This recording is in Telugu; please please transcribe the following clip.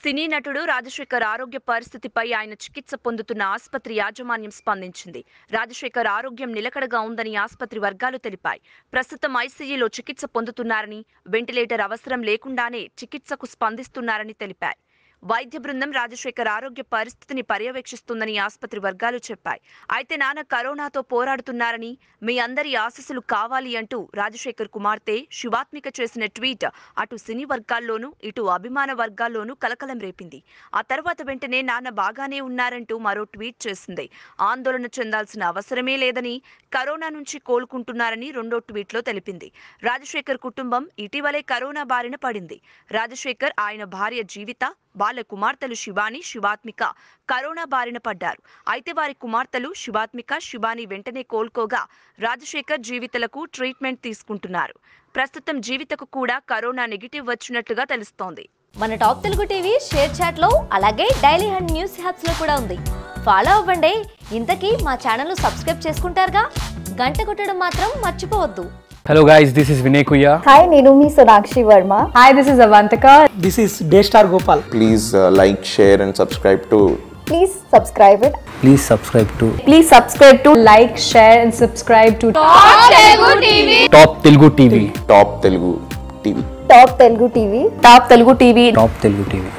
సినీ నటుడు రాజశేఖర్ ఆరోగ్య పరిస్థితిపై ఆయన చికిత్స పొందుతున్న ఆసుపత్రి యాజమాన్యం స్పందించింది రాజశేఖర్ ఆరోగ్యం నిలకడగా ఉందని ఆసుపత్రి వర్గాలు తెలిపాయి ప్రస్తుతం ఐసీయూలో చికిత్స పొందుతున్నారని వెంటిలేటర్ అవసరం లేకుండానే చికిత్సకు స్పందిస్తున్నారని తెలిపాయి వైద్య బృందం రాజశేఖర్ ఆరోగ్య పరిస్థితిని పర్యవేక్షిస్తుందని ఆసుపత్రి వర్గాలు చెప్పాయి అయితే నాన్న కరోనాతో పోరాడుతున్నారని మీ అందరి ఆశీస్సులు కావాలి అంటూ రాజశేఖర్ కుమార్తె శివాత్మిక చేసిన ట్వీట్ అటు సినీ వర్గాల్లోనూ ఇటు అభిమాన వర్గాల్లోనూ కలకలం రేపింది ఆ తర్వాత వెంటనే నాన్న బాగానే ఉన్నారంటూ మరో ట్వీట్ చేసింది ఆందోళన చెందాల్సిన అవసరమే లేదని కరోనా నుంచి కోలుకుంటున్నారని రెండో ట్వీట్లో తెలిపింది రాజశేఖర్ కుటుంబం ఇటీవలే కరోనా బారిన పడింది రాజశేఖర్ ఆయన భార్య జీవిత వాళ్ళ కుమార్తెలు శివాని శివాత్మిక కరోనా బారిన పడ్డారు అయితే వారి కుమార్తెలు శివాత్మిక శివాని వెంటనే కోలుకోగా రాజశేఖర్ జీవితలకు ట్రీట్మెంట్ తీసుకుంటున్నారు ప్రస్తుతం జీవితకు కూడా కరోనా నెగిటివ్ వచ్చినట్లుగా తెలుస్తోంది మన top Telugu TV ShareChat లో అలాగే డైలీ హండ్ న్యూస్ హ్యాప్స్ లో కూడా ఉంది ఫాలో అవ్వండి ఇంతకీ మా ఛానల్ సబ్స్క్రైబ్ చేసుకుంటారుగా గంట కొట్టడం మాత్రం మర్చిపోవద్దు Hello guys, this is Vinay Kuya. Hi, Nirumi Sonakshi Verma. Hi, this is Avantika. This is Daystar Gopal. please uh, like, share, and subscribe to Please subscribe it. Please subscribe to Please subscribe to like, share, and subscribe to Top Telugu TV. Top Telugu TV. Top Telugu TV. Top Telugu TV. Top Telugu TV.